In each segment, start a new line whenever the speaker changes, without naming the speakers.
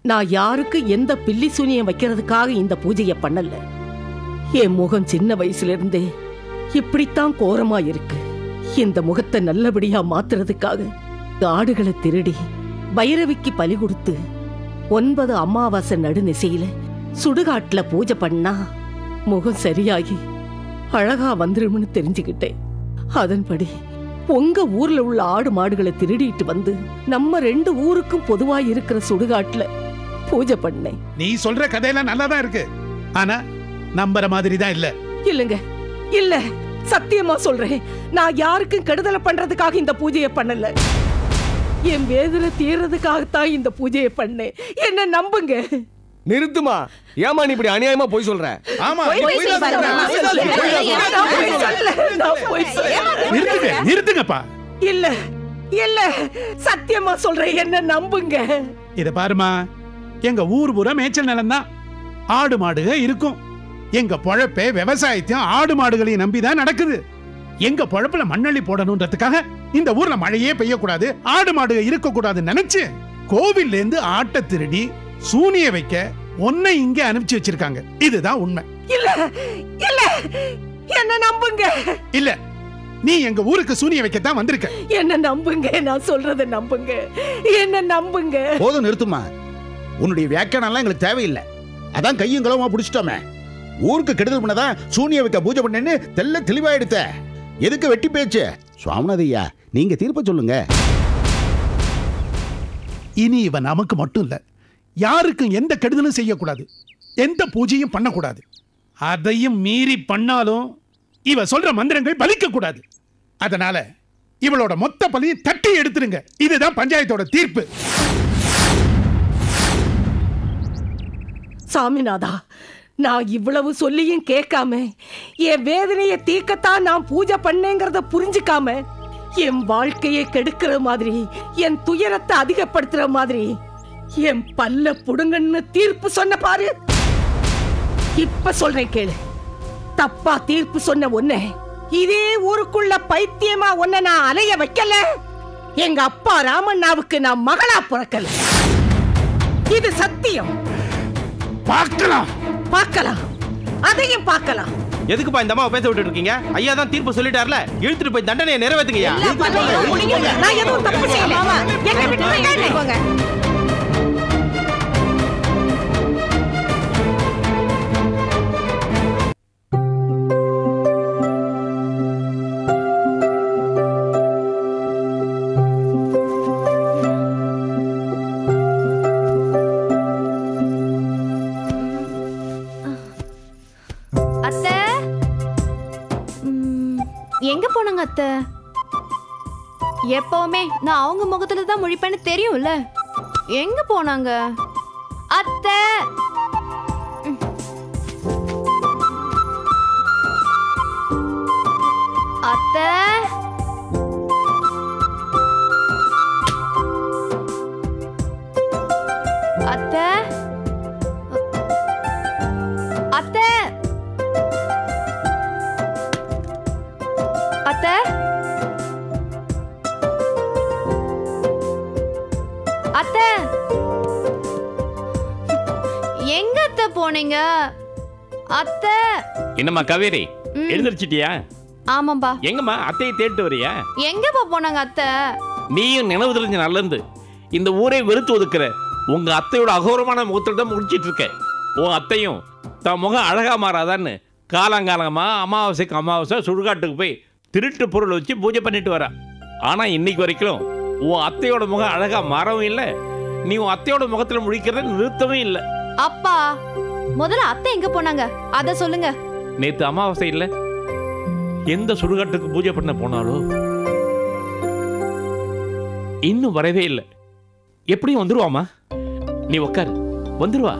நான் யாருக்கு எந்த பில்லி சூனியம் வைக்கிறதுக்காக இந்த பூஜையை பண்ணல என் முகம் சின்ன வயசுல இருந்தே இப்படித்தான் கோரமா இருக்கு இந்த முகத்தை நல்லபடியா மாத்துறதுக்காக ஆடுகளை திருடி பைரவிக்கு பலி கொடுத்து ஒன்பது அமாவாசை நடுநிசையில சுடுகாட்டுல பூஜை பண்ணா முகம் சரியாகி அழகா வந்துரும்னு தெரிஞ்சுக்கிட்டேன் அதன்படி உங்க ஊர்ல உள்ள ஆடு மாடுகளை திருடிட்டு வந்து நம்ம ரெண்டு ஊருக்கும் பொதுவா இருக்கிற சுடுகாட்டுல பூஜை பண்ணேன்
நீ சொல்ற கதையெல்லாம் நல்லா தான் இருக்கு ஆனா நம்புற மாதிரி தான் இல்ல
இல்லங்க இல்ல சத்தியமா சொல்றேன் நான் யாருக்கும் கெடுதலை பண்றதுக்காக இந்த பூஜையை பண்ணல என் வேதனை தீர்றதுக்காகத்தான் இந்த பூஜையை பண்ணேன் என்ன நம்புங்க
நிறுத்துமா ஏமா நீ இப்படி அநியாயமா போய் சொல்ற
ஆமா
பொய்
நீ பொய் தான்
சொல்லல,
சொல்ற.
பொய் சொல்லல. நான் பொய் சொல்லல, நான் பொய் சொல்லல.
நிறுத்துங்க நிறுத்துங்கப்பா
இல்ல இல்ல சத்தியமா சொல்றேன் என்ன நம்புங்க
இத பாருமா எங்க ஊர் பூரா மேய்ச்சல் நிலம் தான் ஆடு மாடுக இருக்கும் எங்க பொழப்பே விவசாயத்தையும் ஆடு மாடுகளையும் நம்பி தான் நடக்குது எங்க பொழப்புல மண்ணள்ளி போடணுன்றதுக்காக இந்த ஊர்ல மழையே பெய்யக்கூடாது ஆடு மாடுக இருக்க கூடாதுன்னு நினைச்சு கோவில்ல இருந்து ஆட்டை திருடி சூனிய வைக்க உன்னை இங்க அனுப்பிச்சு வச்சிருக்காங்க இதுதான் உண்மை
இல்ல இல்ல என்ன நம்புங்க
இல்ல நீ எங்க ஊருக்கு சூனிய வைக்கத்தான் வந்திருக்க
என்ன நம்புங்க நான் சொல்றத நம்புங்க என்ன நம்புங்க
போதும் நிறுத்துமா உன்னுடைய வியாக்கியானம்லாம் எங்களுக்கு தேவையில்லை அதான் கையும் களவுமா பிடிச்சிட்டோமே ஊருக்கு கெடுதல் பண்ணதான் சூனிய வைக்க பூஜை பண்ணேன்னு தெல்ல தெளிவாயிடுத்த எதுக்கு வெட்டி பேச்சு சுவாமிநாத ஐயா நீங்க தீர்ப்ப சொல்லுங்க
இனி இவன் நமக்கு மட்டும் இல்ல யாருக்கும் எந்த கெடுதலும் செய்யக்கூடாது எந்த பூஜையும் பண்ணக்கூடாது அதையும் மீறி பண்ணாலும் இவ சொல்ற மந்திரங்கள் பலிக்க கூடாது அதனால இவளோட மொத்த பலியும் தட்டி எடுத்துருங்க இதுதான் பஞ்சாயத்தோட தீர்ப்பு
சாமிநாதா நான் இவ்வளவு சொல்லியும் கேட்காம என் வேதனையை தீர்க்கத்தான் நான் பூஜை பண்ணேங்கிறத புரிஞ்சுக்காம என் வாழ்க்கையை கெடுக்கிற மாதிரி என் துயரத்தை அதிகப்படுத்துற மாதிரி என் பல்ல புடுங்கன்னு தீர்ப்பு சொன்ன பாரு இப்ப சொல்றேன் கேளு தப்பா தீர்ப்பு சொன்ன உன்னை இதே ஊருக்குள்ள பைத்தியமா உன்னை நான் அலைய வைக்கல எங்க அப்பா ராமண்ணாவுக்கு நான் மகளா பிறக்கல இது சத்தியம்
பார்க்கலாம்
பார்க்கலாம் அதையும் பார்க்கலாம்
எதுக்குப்பா இந்த அம்மாவை பேச விட்டுட்டு இருக்கீங்க ஐயா தான் தீர்ப்பு சொல்லிட்டார்ல இழுத்துட்டு போய் தண்டனையை நிறைவேத்துங்கய்யா
நான் எதுவும் தப்பு செய்யல என்னை விட்டுருங்க.
அத்தை ம், எங்க போனாங்க அத்தை எப்பவுமே நான் அவங்க முகத்துல தான் முழிப்பேன்னு தெரியும்ல எங்க போனாங்க அத்தை ம். அத்தை அத்தை அத்தை அத்தை அத்தை எங்க அத்தை போனீங்க அத்தை
என்னம்மா காவேரி
ம்.
எழுந்திருச்சிட்டியா
ஆமாம்பா
எங்கம்மா அத்தையை தேடிட்டு வரியா
எங்கப்பா போனாங்க அத்தை
நீயும் நினைவு தெரிஞ்ச நல்லந்து இந்த ஊரை வெறுத்து ஒதுக்குற உங்க அத்தையோட அகோரமான முகத்தில் தான் முடிச்சிட்டு இருக்க உன் அத்தையும் தன் முகம் அழகா மாறாதான்னு காலங்காலமா அமாவாசைக்கு அமாவாசை சுடுகாட்டுக்கு போய் திருட்டு பொருள் வச்சு பூஜை பண்ணிட்டு வரா ஆனா இன்னைக்கு வரைக்கும் உன் அத்தையோட முகம் அழகா மாறவும் இல்லை நீ உன் அத்தையோட முகத்துல முழிக்கிறத நிறுத்தவும் இல்லை
அப்பா முதல்ல அத்தை எங்க போனாங்க அத சொல்லுங்க
நேத்து அமாவாசை இல்ல எந்த சுடுகாட்டுக்கு பூஜை பண்ண போனாலோ இன்னும் வரவே இல்லை எப்படியும் வந்துருவாமா நீ உட்காரு வந்துருவா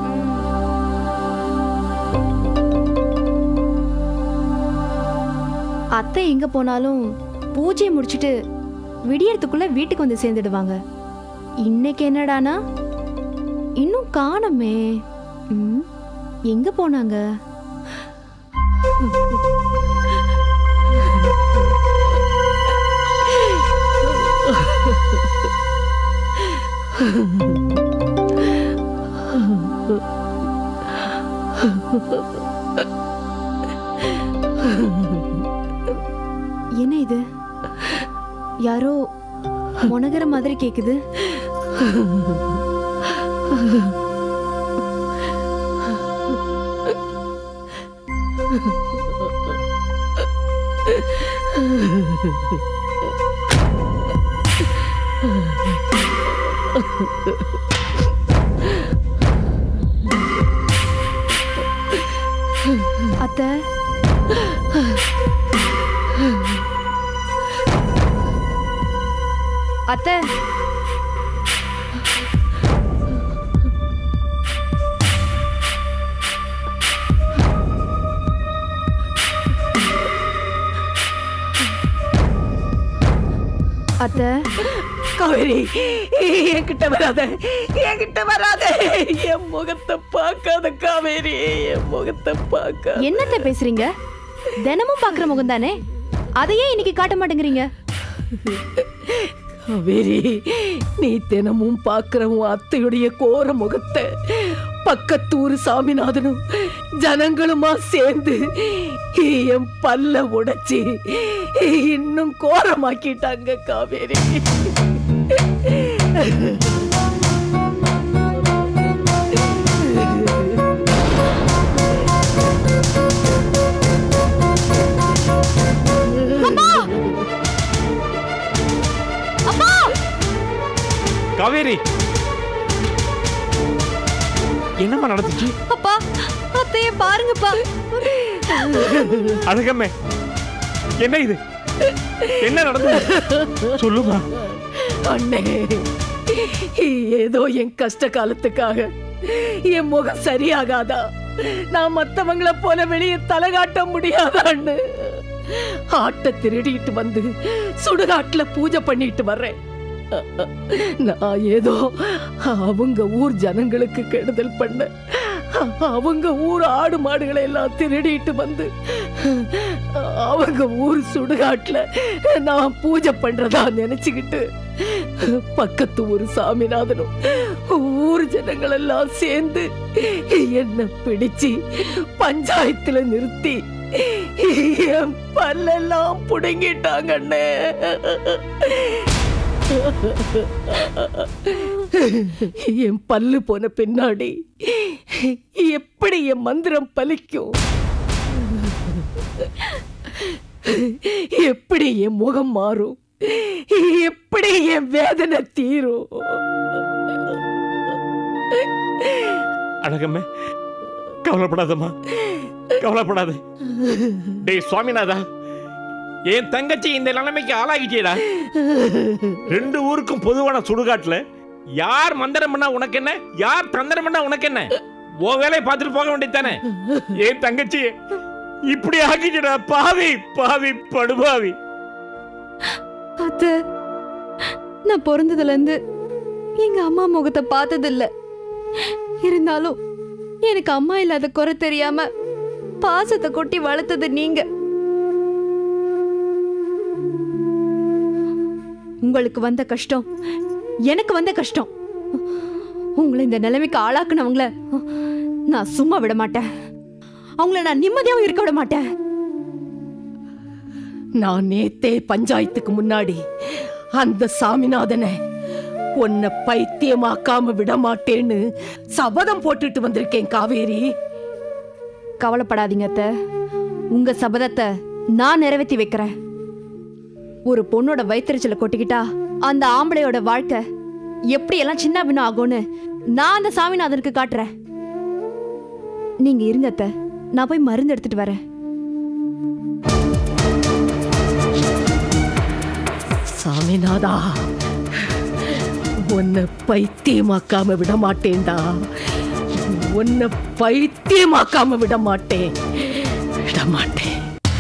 அத்தை எங்க போனாலும் பூஜையை முடிச்சிட்டு விடியறதுக்குள்ள வீட்டுக்கு வந்து சேர்ந்துடுவாங்க இன்னைக்கு என்னடானா இன்னும் காணமே ம், எங்க போனாங்க என்ன இது யாரோ முனகிற மாதிரி கேக்குது அத்தை அத்தை அத்தை
காவேரி என்கிட்ட வராத என்கிட்ட வராத என் முகத்தை பார்க்காத காவேரி என் முகத்தை பார்க்காத
என்னத்த பேசுறீங்க தினமும் பாக்குற முகம் தானே அதையே இன்னைக்கு காட்ட மாட்டேங்கிறீங்க
காவேரி நீ தினமும் பார்க்கிற உன் அத்தையுடைய கோர முகத்தை பக்கத்தூர் சாமிநாதனும் ஜனங்களுமா சேர்ந்து என் பல்ல உடைச்சி இன்னும் கோரமாக்கிட்டாங்க காவேரி
காவேரி என்னம்மா நடந்துச்சு
அப்பா அத்தைய பாருங்கப்பா
அழகம்மே என்ன இது என்ன நடந்தது சொல்லுமா
அண்ணே ஏதோ என் கஷ்ட காலத்துக்காக என் முகம் சரியாகாதா நான் மத்தவங்கள போல வெளியே தலகாட்ட முடியாதான்னு ஆட்டை திருடிட்டு வந்து சுடுகாட்டுல பூஜை பண்ணிட்டு வர்றேன் நான் ஏதோ அவங்க ஊர் ஜனங்களுக்கு கெடுதல் பண்ண அவங்க ஊர் ஆடு மாடுகளை எல்லாம் திருடிட்டு வந்து அவங்க ஊர் சுடுகாட்டுல நான் பூஜை பண்றதா நினைச்சுக்கிட்டு பக்கத்து ஊர் சாமிநாதனும் ஊர் ஜனங்கள் எல்லாம் சேர்ந்து என்ன பிடிச்சு பஞ்சாயத்துல நிறுத்தி என் பல்லெல்லாம் புடுங்கிட்டாங்க அண்ணே என் பல்லு போன பின்னாடி எப்படி என் மந்திரம் பலிக்கும் எப்படி என் முகம் மாறும் எப்படி என் வேதனை தீரும்
அழகம்மே கவலைப்படாதம்மா கவலைப்படாத டேய் சுவாமிநாதா என் தங்கச்சி இந்த நிலைமைக்கு ஆளாகிட்டேடா ரெண்டு ஊருக்கும் பொதுவான சுடுகாட்டுல யார் மந்திரம் பண்ணா உனக்கு என்ன யார் தந்திரம் பண்ணா உனக்கு என்ன உன் வேலையை பார்த்துட்டு போக வேண்டியதானே என் தங்கச்சி இப்படி ஆக்கிட்டடா பாவி பாவி படுபாவி
அத்த நான் பிறந்ததுல இருந்து எங்க அம்மா முகத்தை பார்த்தது இல்ல இருந்தாலும் எனக்கு அம்மா இல்லாத குறை தெரியாம பாசத்தை கொட்டி வளர்த்தது நீங்க உங்களுக்கு வந்த கஷ்டம் எனக்கு வந்த கஷ்டம் உங்களை இந்த நிலைமைக்கு ஆளாக்குனவங்கள நான் சும்மா விட மாட்டேன் அவங்கள நான் நிம்மதியாவும் இருக்க விட மாட்டேன்
நான் நேத்தே பஞ்சாயத்துக்கு முன்னாடி அந்த சாமிநாதனை உன்னை பைத்தியமாக்காம விட மாட்டேன்னு சபதம் போட்டுட்டு வந்திருக்கேன் காவேரி
கவலைப்படாதீங்க அத்தை உங்க சபதத்தை நான் நிறைவேற்றி வைக்கிறேன் ஒரு பொண்ணோட வயிற்றுச்சலை கொட்டிக்கிட்டா அந்த ஆம்பளையோட வாழ்க்கை எப்படியெல்லாம் சின்ன பின்ன ஆகும்னு நான் அந்த சாமிநாதனுக்கு காட்டுறேன் நீங்க இருங்க அத்தை நான் போய் மருந்து எடுத்துட்டு வரேன்
சாமிநாதா உன்னை பைத்தியமாக்காம விட மாட்டேன்டா உன்னை பைத்தியமாக்காம விட மாட்டேன் விட மாட்டேன்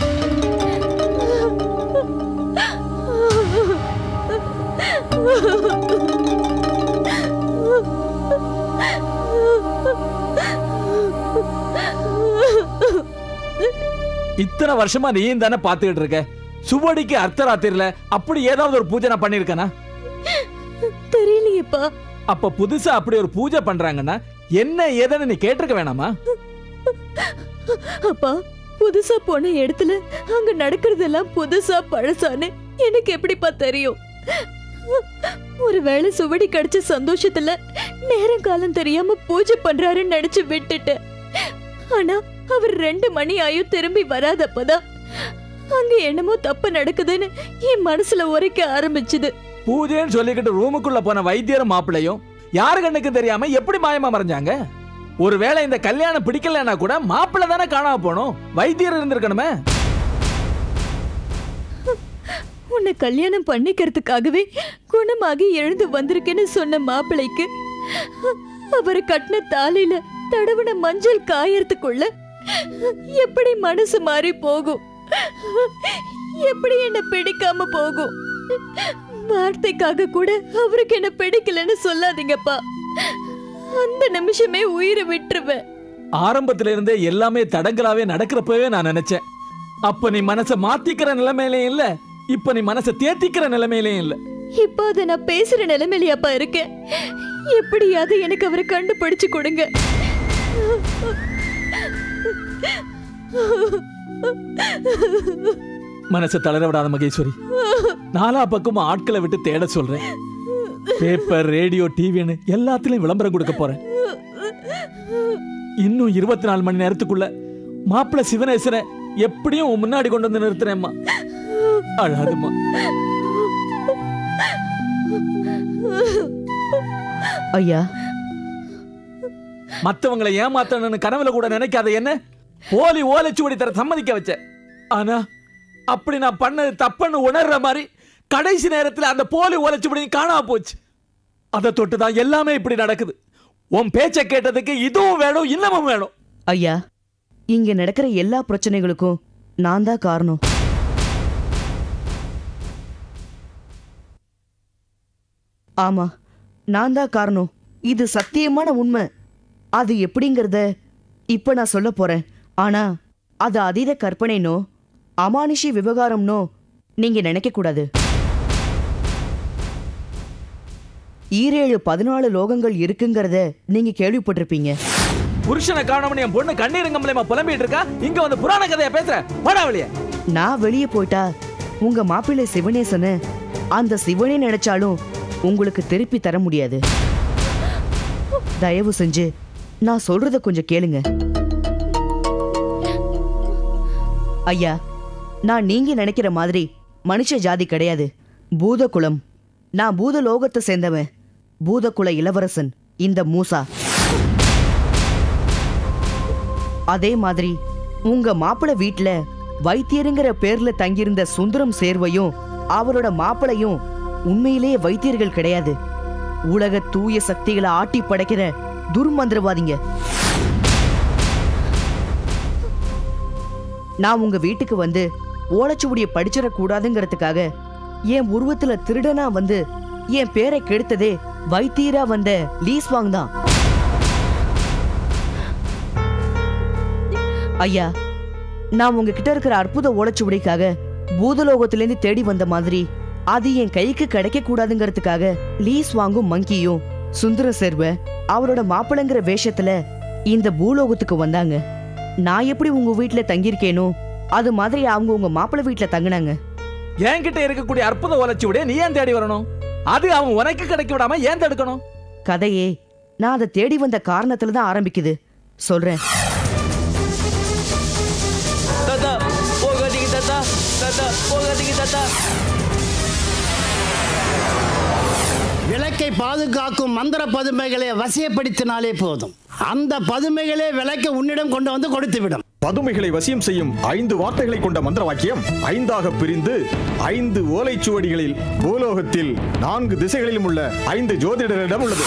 இத்தனை வருஷமா நீயும் தானே பாத்துக்கிட்டு இருக்க சுவடிக்கு அர்த்தராத்திரில அப்படி ஏதாவது ஒரு பூஜை நான் பண்ணிருக்கேனா
தெரியலையேப்பா
அப்ப புதுசா அப்படி ஒரு பூஜை பண்றாங்கன்னா என்ன ஏதுன்னு நீ கேட்டிருக்க வேணாமா
அப்பா புதுசா போன இடத்துல அங்க நடக்கிறதெல்லாம் புதுசா பழசான்னு எனக்கு எப்படிப்பா தெரியும் ஒருவேளை சுவடி கிடைச்ச சந்தோஷத்துல நேரம் காலம் தெரியாம பூஜை பண்றாருன்னு நினைச்சு விட்டுட்டேன் ஆனா அவர் ரெண்டு மணி ஆயும் திரும்பி வராதப்பதான் அங்க என்னமோ தப்பு நடக்குதுன்னு என் மனசுல உரைக்க ஆரம்பிச்சுது
பூஜைன்னு சொல்லிக்கிட்டு ரூமுக்குள்ள போன வைத்தியரும் மாப்பிள்ளையும் யாரு கண்ணுக்கு தெரியாம எப்படி மாயமா மறைஞ்சாங்க ஒருவேளை இந்த கல்யாணம் பிடிக்கலன்னா கூட மாப்பிள்ளை தானே காணாம போகணும் வைத்தியர் இருந்திருக்கணுமே
உன்னை கல்யாணம் பண்ணிக்கிறதுக்காகவே குணமாகி எழுந்து வந்திருக்கேன்னு சொன்ன மாப்பிள்ளைக்கு அவரை கட்டின தாலியில தடவின மஞ்சள் காயறதுக்குள்ள எப்படி மனசு மாறி போகும் எப்படி என்ன பிடிக்காம போகும் வார்த்தைக்காக கூட அவருக்கு என்ன பிடிக்கலன்னு சொல்லாதீங்கப்பா அந்த நிமிஷமே உயிரை விட்டுருவேன்
ஆரம்பத்துல இருந்தே எல்லாமே தடங்களாவே நடக்கிறப்பவே நான் நினைச்சேன் அப்ப நீ மனசை மாத்திக்கிற நிலைமையிலையும் இல்ல இப்ப நீ மனசை தேத்திக்கிற நிலைமையிலையும் இல்ல
இப்போ அதை நான் பேசுற நிலைமையிலயாப்பா இருக்கேன் எப்படியாவது எனக்கு அவரை கண்டுபிடிச்சு கொடுங்க
மனசை தளர விடாத மகேஸ்வரி நாலா பக்கமும் ஆட்களை விட்டு தேட சொல்றேன் பேப்பர் ரேடியோ டிவின்னு எல்லாத்துலயும் விளம்பரம் கொடுக்க போறேன் இன்னும் இருபத்தி நாலு மணி நேரத்துக்குள்ள மாப்பிள்ளை சிவனேசனை எப்படியும் உன் முன்னாடி கொண்டு வந்து நிறுத்துறேம்மா அழாதுமா
ஐயா
மத்தவங்களை ஏமாத்தணும்னு கனவுல கூட நினைக்காத என்ன போலி ஓலைச்சுவடி தர சம்மதிக்க வச்ச ஆனா அப்படி நான் பண்ணது தப்புன்னு உணர்ற மாதிரி கடைசி நேரத்துல அந்த போலி ஓலைச்சுவடி காணாம போச்சு அதை தொட்டு தான் எல்லாமே இப்படி நடக்குது உன் பேச்சை கேட்டதுக்கு இதுவும் வேணும் இன்னமும் வேணும்
ஐயா இங்க நடக்கிற எல்லா பிரச்சனைகளுக்கும் நான் தான் காரணம் ஆமா நான் தான் காரணம் இது சத்தியமான உண்மை அது எப்படிங்கிறத இப்ப நான் சொல்ல போறேன் ஆனா அது அதீத கற்பனைனோ அமானுஷி விவகாரம்னோ நீங்க நினைக்க கூடாது ஈரேழு பதினாலு லோகங்கள் இருக்குங்கிறத நீங்க கேள்விப்பட்டிருப்பீங்க
புருஷனை காணோம்னு என் பொண்ணு கண்ணீரங்கம்லமா புலம்பிட்டு இருக்கா இங்க வந்து புராண கதையை பேசுற போடா வெளியே
நான் வெளியே போயிட்டா உங்க மாப்பிள்ளை சிவனேசனை அந்த சிவனே நினைச்சாலும் உங்களுக்கு திருப்பி தர முடியாது தயவு செஞ்சு நான் சொல்றத கொஞ்சம் கேளுங்க ஐயா நான் நீங்க நினைக்கிற மாதிரி மனுஷ ஜாதி கிடையாது பூதகுலம் நான் பூத லோகத்தை சேர்ந்தவன் பூதகுல இளவரசன் இந்த மூசா அதே மாதிரி உங்க மாப்பிள்ளை வீட்ல வைத்தியருங்கிற பேர்ல தங்கியிருந்த சுந்தரம் சேர்வையும் அவரோட மாப்பிளையும் உண்மையிலேயே வைத்தியர்கள் கிடையாது உலக தூய சக்திகளை ஆட்டி படைக்கிற துர்மந்திரவாதிங்க நான் உங்க வீட்டுக்கு வந்து ஓலைச்சுவடியை படிச்சிடக் கூடாதுங்கிறதுக்காக என் உருவத்துல திருடனா வந்து என் பேரை கெடுத்ததே வைத்தியரா வந்த லீஸ்வாங் தான் ஐயா நான் உங்ககிட்ட இருக்கிற அற்புத ஓலைச்சுவடிக்காக பூதலோகத்திலேருந்து தேடி வந்த மாதிரி அது என் கைக்கு கிடைக்க கூடாதுங்கிறதுக்காக லீஸ் வாங்கும் மங்கியும் சுந்தர சேர்வ அவரோட மாப்பிள்ளைங்கிற வேஷத்துல இந்த பூலோகத்துக்கு வந்தாங்க நான் எப்படி உங்க வீட்ல தங்கியிருக்கேனோ அது மாதிரி அவங்க உங்க மாப்பிள்ளை வீட்ல தங்கினாங்க
என்கிட்ட இருக்கக்கூடிய அற்புத ஓலைச்சுவடியை நீ ஏன் தேடி வரணும் அது அவன் உனக்கு கிடைக்க விடாம ஏன் தடுக்கணும்
கதையே நான் அதை தேடி வந்த காரணத்துல தான் ஆரம்பிக்குது சொல்றேன்
தாத்தா போகாதீங்க தாத்தா தாத்தா போகாதீங்க தாத்தா
விளக்கை பாதுகாக்கும் மந்திர பதுமைகளை வசியப்படுத்தினாலே போதும் அந்த பதுமைகளே விளக்கை உன்னிடம் கொண்டு வந்து கொடுத்துவிடும்
பதுமைகளை வசியம் செய்யும் ஐந்து வார்த்தைகளை கொண்ட மந்திர வாக்கியம் ஐந்தாக பிரிந்து ஐந்து ஓலைச்சுவடிகளில் பூலோகத்தில் நான்கு திசைகளிலும் உள்ள ஐந்து ஜோதிடரிடம் உள்ளது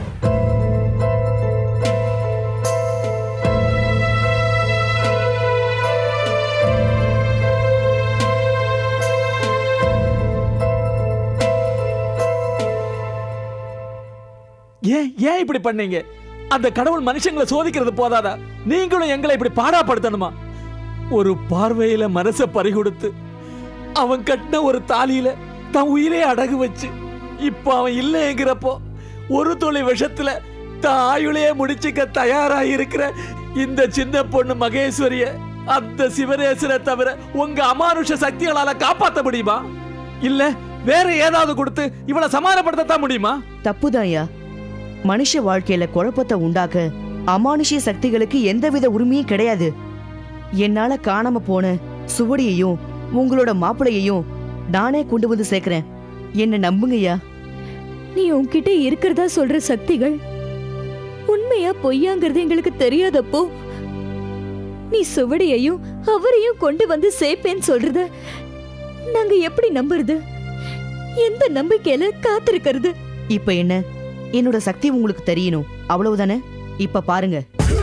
ஏன் ஏன் இப்படி பண்ணீங்க அந்த கடவுள் மனுஷங்களை சோதிக்கிறது போதாதா நீங்களும் எங்களை இப்படி பாடாப்படுத்தணுமா ஒரு பார்வையில மனச பறிகொடுத்து அவன் கட்டின ஒரு தாலியில தன் உயிரே அடகு வச்சு இப்போ அவன் இல்லைங்கிறப்போ ஒரு துளி விஷத்துல தான் ஆயுளையே முடிச்சுக்க தயாரா இருக்கிற இந்த சின்ன பொண்ணு மகேஸ்வரிய அந்த சிவனேசனை தவிர உங்க அமானுஷ சக்திகளால காப்பாத்த முடியுமா இல்ல வேற ஏதாவது கொடுத்து இவளை சமாதானப்படுத்தத்தான் முடியுமா
தப்புதாயா மனுஷ வாழ்க்கையில குழப்பத்தை உண்டாக்க அமானுஷ்ய சக்திகளுக்கு எந்தவித உரிமையும் கிடையாது என்னால காணாம போன சுவடியையும் உங்களோட மாப்பிளையையும் நானே கொண்டு வந்து சேர்க்கிறேன் என்ன நம்புங்கய்யா
நீ உன்கிட்ட இருக்கிறதா சொல்ற சக்திகள் உண்மையா பொய்யாங்கிறது எங்களுக்கு தெரியாதப்போ நீ சுவடியையும் அவரையும் கொண்டு வந்து சேர்ப்பேன்னு சொல்றத நாங்க எப்படி நம்புறது எந்த நம்பிக்கையில காத்திருக்கிறது
இப்ப என்ன என்னோட சக்தி உங்களுக்கு தெரியணும் அவ்வளவுதானே இப்ப பாருங்க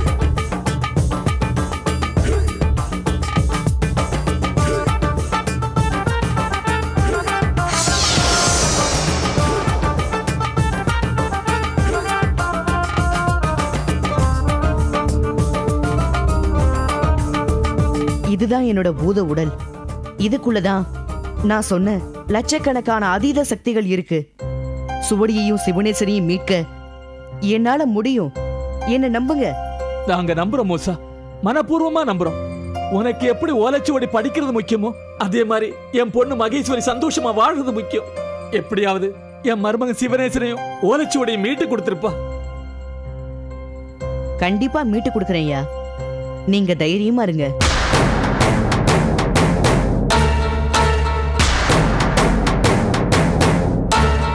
இதுதான் என்னோட பூத உடல் இதுக்குள்ளதான் நான் சொன்ன லட்சக்கணக்கான அதீத சக்திகள் இருக்கு சுவடியையும் சிவனேசனையும் மீட்க என்னால முடியும் என்ன நம்புங்க
நாங்க நம்புறோம் மூசா மனப்பூர்வமா நம்புறோம் உனக்கு எப்படி ஓலைச்சுவடி படிக்கிறது முக்கியமோ அதே மாதிரி என் பொண்ணு மகேஸ்வரி சந்தோஷமா வாழ்றது முக்கியம் எப்படியாவது என் மருமகன் சிவனேசனையும் ஓலைச்சுவடியை மீட்டு கொடுத்திருப்பா
கண்டிப்பா மீட்டு கொடுக்கறேன்யா நீங்க தைரியமா இருங்க